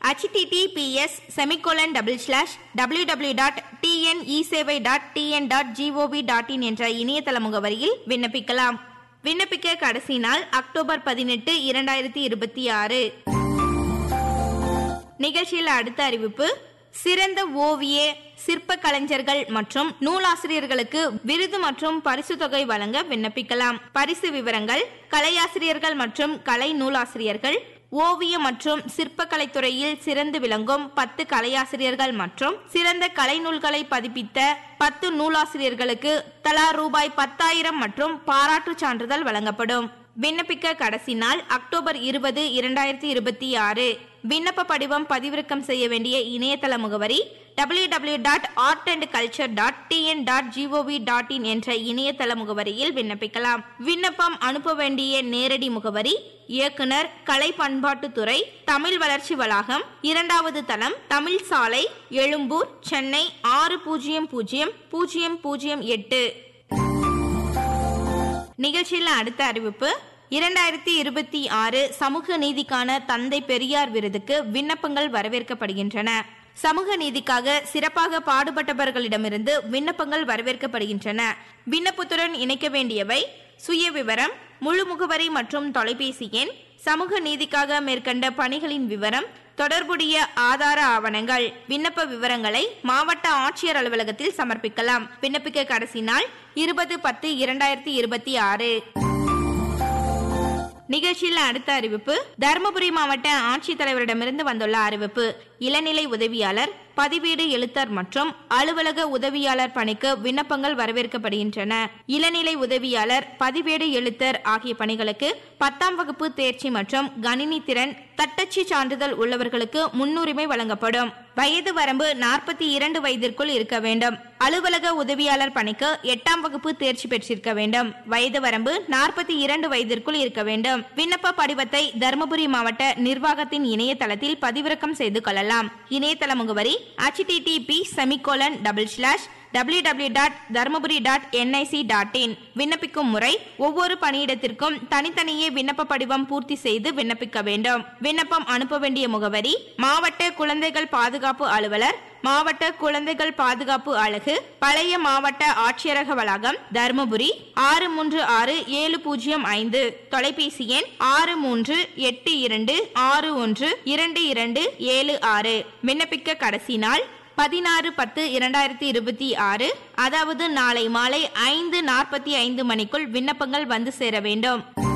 https semicolon double slash W W dot டிஎன்இசேவை dot TN dot gov dot in என்ற இணையதள முகவரியில் விண்ணப்பிக்கலாம் விண்ணப்பிக்க கடைசி நாள் அக்டோபர் பதினெட்டு இரண்டாயிரத்தி இருபத்தி ஆறு நிகழ்ச்சியில் அடுத்த அறிவிப்பு சிறந்த ஓவிய சிற்ப கலைஞர்கள் மற்றும் நூலாசிரியர்களுக்கு விருது மற்றும் பரிசு தொகை வழங்க விண்ணப்பிக்கலாம் பரிசு விவரங்கள் கலையாசிரியர்கள் மற்றும் கலை நூலாசிரியர்கள் ஓவிய மற்றும் சிற்பக்கலைத் துறையில் சிறந்து விளங்கும் பத்து கலையாசிரியர்கள் மற்றும் சிறந்த கலை நூல்களை பதிப்பித்த பத்து நூலாசிரியர்களுக்கு தலா ரூபாய் பத்தாயிரம் மற்றும் பாராட்டுச் சான்றிதழ் வழங்கப்படும் விண்ணப்பிக்க கடைசி நாள் அக்டோபர் இருபது இரண்டாயிரத்தி இருபத்தி ஆறு விண்ணப்ப படிவம் பதிவிறக்கம் செய்ய வேண்டிய இணையதள முகவரி W W dot art and culture dot TN dot gov dot in என்ற இணையதள முகவரியில் விண்ணப்பிக்கலாம் விண்ணப்பம் அனுப்ப வேண்டிய நேரடி முகவரி இயக்குனர் கலை பண்பாட்டுத்துறை தமிழ் வளர்ச்சி வளாகம் இரண்டாவது தளம் தமிழ் சாலை எழும்பூர் சென்னை ஆறு பூஜ்ஜியம் பூஜ்ஜியம் பூஜ்ஜியம் பூஜ்ஜியம் எட்டு நிகழ்ச்சியில் அடுத்த அறிவிப்பு இரண்டாயிரத்தி இருபத்தி ஆறு சமூக நீதிக்கான தந்தை பெரியார் விருதுக்கு விண்ணப்பங்கள் வரவேற்கப்படுகின்றன சமூக நீதிக்காக சிறப்பாக பாடுபட்டவர்களிடமிருந்து விண்ணப்பங்கள் வரவேற்கப்படுகின்றன விண்ணப்பத்துடன் இணைக்க வேண்டியவை சுய விவரம் முழு முகவரி மற்றும் தொலைபேசி எண் சமூக நீதிக்காக மேற்கண்ட பணிகளின் விவரம் தொடர்புடைய ஆதார ஆவணங்கள் விண்ணப்ப விவரங்களை மாவட்ட ஆட்சியர் அலுவலகத்தில் சமர்ப்பிக்கலாம் விண்ணப்பிக்க கடைசி நாள் இருபது பத்து இரண்டாயிரத்தி இருபத்தி ஆறு நிகழ்ச்சியில் அடுத்த அறிவிப்பு தருமபுரி மாவட்ட ஆட்சித்தலைவரிடமிருந்து வந்துள்ள அறிவிப்பு இளநிலை உதவியாளர் பதிவீடு எழுத்தர் மற்றும் அலுவலக உதவியாளர் பணிக்கு விண்ணப்பங்கள் வரவேற்கப்படுகின்றன இளநிலை உதவியாளர் பதிவேடு எழுத்தர் ஆகிய பணிகளுக்கு பத்தாம் வகுப்பு தேர்ச்சி மற்றும் கணினி திறன் தட்டச்சு சான்றிதழ் உள்ளவர்களுக்கு முன்னுரிமை வழங்கப்படும் வயது வரம்பு நாற்பத்தி இரண்டு வயதிற்குள் இருக்க வேண்டும் அலுவலக உதவியாளர் பணிக்கு எட்டாம் வகுப்பு தேர்ச்சி பெற்றிருக்க வேண்டும் வயது வரம்பு நாற்பத்தி இரண்டு வயதிற்குள் இருக்க வேண்டும் விண்ணப்ப படிவத்தை தருமபுரி மாவட்ட நிர்வாகத்தின் இணையதளத்தில் பதிவிறக்கம் செய்து கொள்ளலாம் இணையதள முகவரி http semicolon double slash W W dot Dharmapuri dot NIC dot in விண்ணப்பிக்கும் முறை ஒவ்வொரு பணியிடத்திற்கும் தனித்தனியே விண்ணப்ப படிவம் பூர்த்தி செய்து விண்ணப்பிக்க வேண்டும் விண்ணப்பம் அனுப்ப வேண்டிய முகவரி மாவட்ட குழந்தைகள் பாதுகாப்பு அலுவலர் மாவட்ட குழந்தைகள் பாதுகாப்பு அலகு பழைய மாவட்ட ஆட்சியரக வளாகம் தருமபுரி ஆறு மூன்று ஆறு ஏழு பூஜ்ஜியம் ஐந்து தொலைபேசி எண் ஆறு மூன்று எட்டு இரண்டு ஆறு ஒன்று இரண்டு இரண்டு ஏழு ஆறு விண்ணப்பிக்க கடைசி நாள் பதினாறு பத்து இரண்டாயிரத்தி இருபத்தி ஆறு அதாவது நாளை மாலை ஐந்து நாற்பத்தி ஐந்து மணிக்குள் விண்ணப்பங்கள் வந்து சேர வேண்டும்